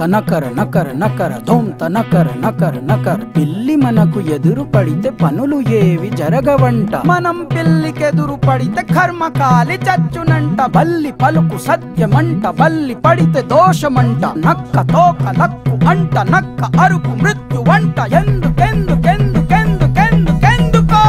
తనకర నకర నకర ధోం తనకర నకర నకర పిల్లి మనకు ఎదురు పడితే పనులు ఏవి జరగవంట మనం పిల్లికెదురు పడితే కర్మ కాలి చచ్చునంట బల్లి పలుకు సత్యమంట బల్లి పడితే దోషమంట నక్క తోక లక్కు అంట నక్క అరుపు మృత్యు వంట ఎందుకెందుకెందుకెందుకెందుకెందుకో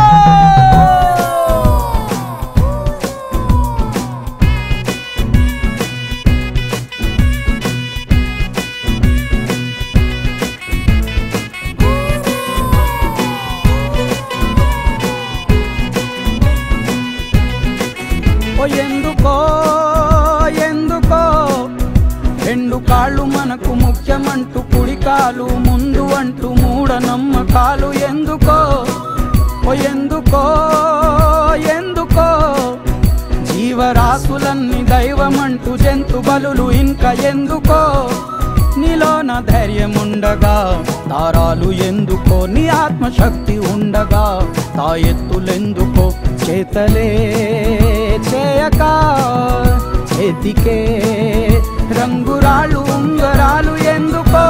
ఓ ఎందుకో ఎందుకో రెండు కాళ్ళు మనకు ముఖ్యమంటూ కుడి కాలు ముందు అంటూ మూఢ నమ్మకాలు ఎందుకో ఓ ఎందుకో ఎందుకో జీవరాశులన్నీ దైవమంటూ జంతు బలులు ఇంకా ఎందుకో నీలోన ధైర్యం ఉండగా తారాలు ఎందుకో నీ ఆత్మశక్తి ఉండగా తా ఎత్తులెందుకో చేతలే చేయక చేతికే రంగురాళ్ళు ఉంగరాలు ఎందుకో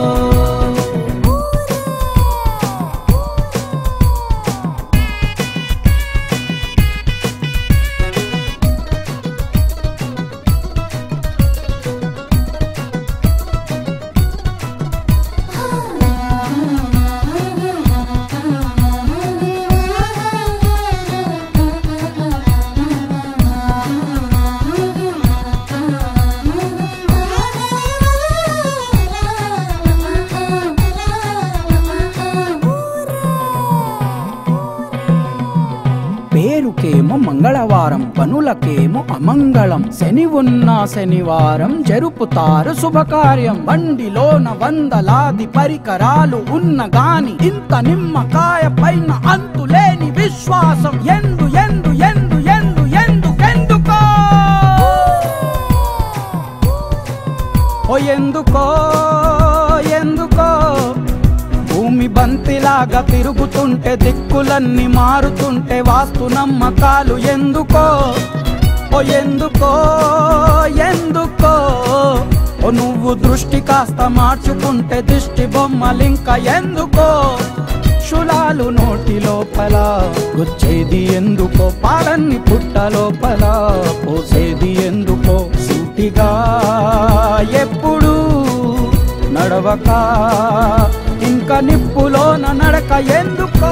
పేరుకేమో మంగళవారం పనులకేమో అమంగళం శని ఉన్న శనివారం జరుపుతారు శుభకార్యం బండిలోన వందలాది పరికరాలు ఉన్న గాని ఇంత నిమ్మకాయ పైన అంతులేని విశ్వాసం ఎందు ఎందు ఎందు ఎందు ఎందుకెందుకో ఓ ఎందుకో ఎందుకో భూమి బంతిలాగా తిరుగుతుంటే దిక్కులన్నీ మారుతుంటే వాస్తు నమ్మకాలు ఎందుకో ఓ ఎందుకో ఎందుకో ఓ నువ్వు దృష్టి కాస్త మార్చుకుంటే దిష్టి బొమ్మలింక ఎందుకో శులాలు నోటి లోపల గుచ్చేది ఎందుకో పాలన్ని పుట్ట లోపల పోసేది ఎందుకో సూటిగా ఎప్పుడు నడవక ఇంకా నిప్పులోన నడక ఎందుకో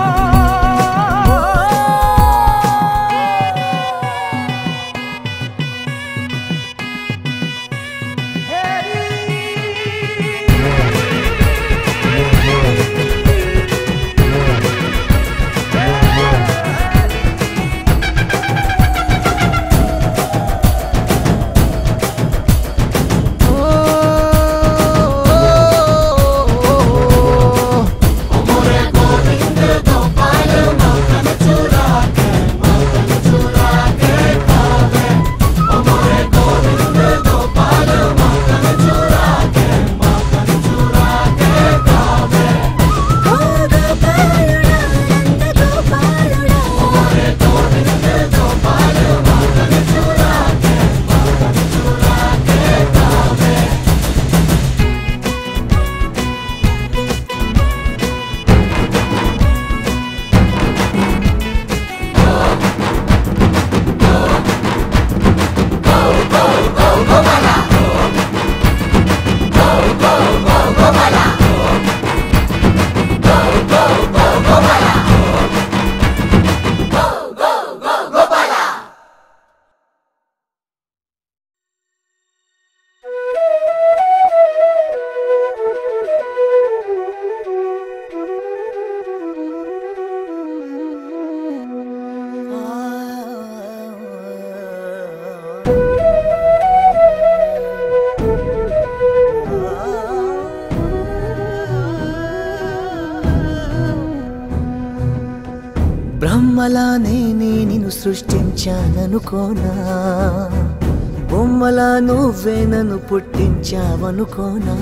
బ్రహ్మలానే నిన్ను సృష్టించాననుకోనా బొమ్మలా నువ్వే నన్ను పుట్టించావనుకోనా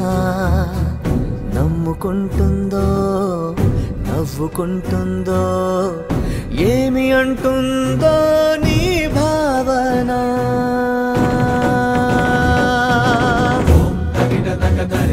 నమ్ముకుంటుందో నవ్వుకుంటుందో ఏమి అంటుందో నీ భావన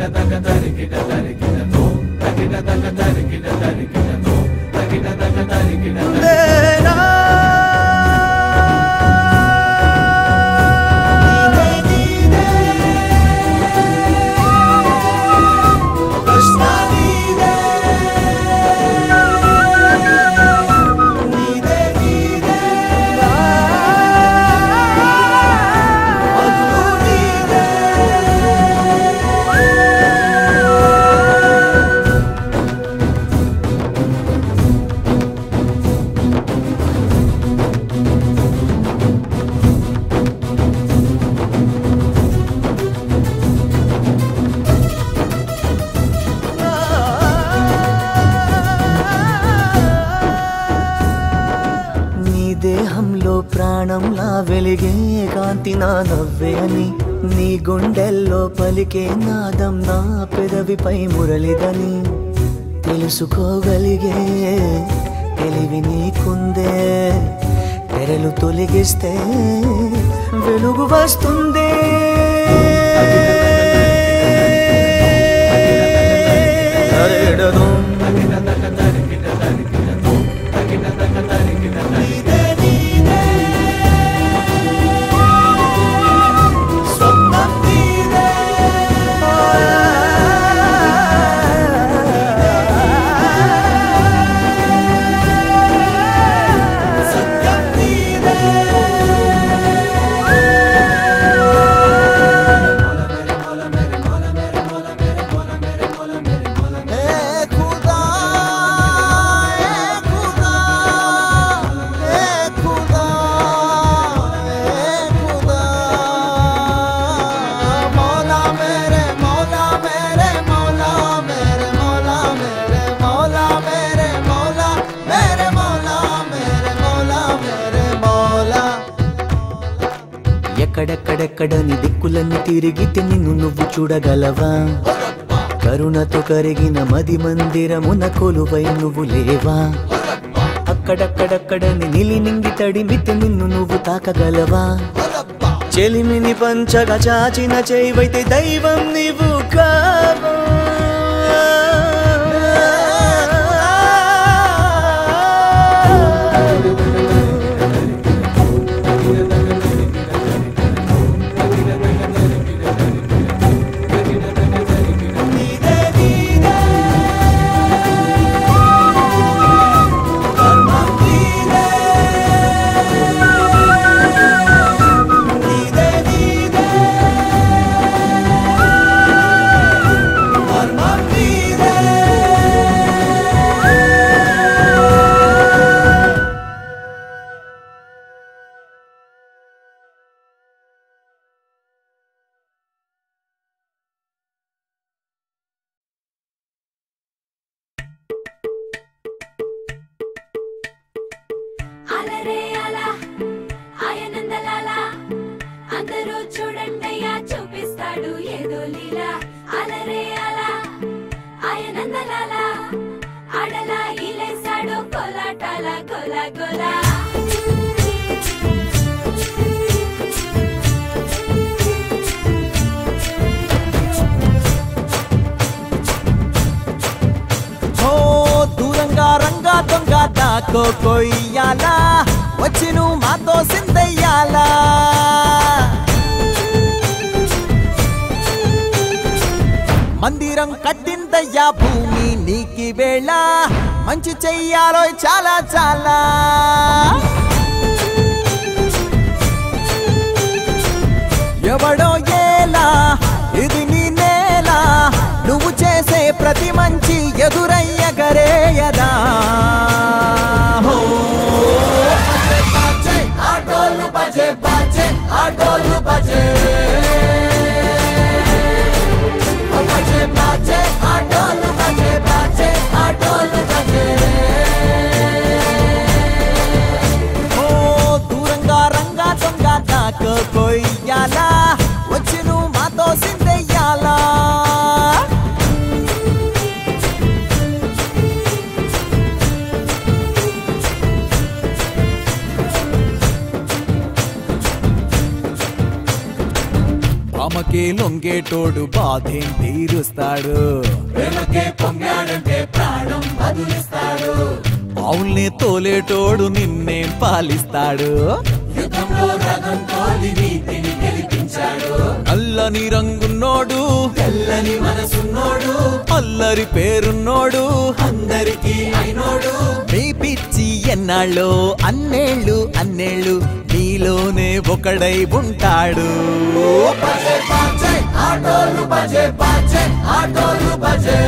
నీ దేహంలో ప్రాణంలా వెలిగే కాంతి నా నవ్వే అని నీ గుండెల్లో పలికే నాదం నా పెదవిపై మురళిదని తెలుసుకోగలిగే తెలివి నీకుందే తెరలు తొలగిస్తే వెలుగు వస్తుంది ఎక్కడెక్కడెక్కడని దిక్కులన్నీ తిరిగితే నిన్ను నువ్వు చూడగలవా కరుణతో కరిగిన మది మందిరమున కొలువై నువ్వు లేవా అక్కడక్కడక్కడని నిలి నింగి తడిమితే నిన్ను నువ్వు తాకగలవా చెలిమిని పంచగా చాచిన చేవైతే దైవం నీవు కావా అలరే అలా ఆయనందలాల అందరూ చూడండయ్యా చూపిస్తాడు ఏదో లీలా అలరే అలా ఆయనందలాల ఆడలా ఈలేశాడు కోలాటాల గోలా గోలా ఓ దూరంగా రంగా దొంగ దాకో కొయ్యాలా వచ్చి నువ్వు మాతో సిందయ్యాలా మందిరం కట్టిందయ్యా భూమి నీకి వేళ మంచి చెయ్యాలో చాలా చాలా ఎవడో ఏలా ఇది నీ నేల నువ్వు చేసే ప్రతి మంచి ఎదురయ్యగరేయదా హో. ఆటోలు బజే బజే ఆటోలు బజే బజే బజే ఆటోలు బజే బజే ఆటోలు బజే ఓ దూరంగా రంగా దొంగ దాకా కొయ్యాలా వచ్చి నువ్వు మాతో సిందెయ్యాలా ప్రేమకే లొంగేటోడు బాధేం తీరుస్తాడు అవుల్ని తోలేటోడు నిన్నేం పాలిస్తాడు నల్లని రంగున్నోడు తెల్లని మనసున్నోడు అల్లరి పేరున్నోడు అందరికి అయినోడు మీ పిచ్చి ఎన్నాళ్ళు అన్నేళ్ళు అన్నేళ్ళు నీలోనే ఒకడై ఉంటాడు ఆటోలు బజే బాజే ఆటోలు బజే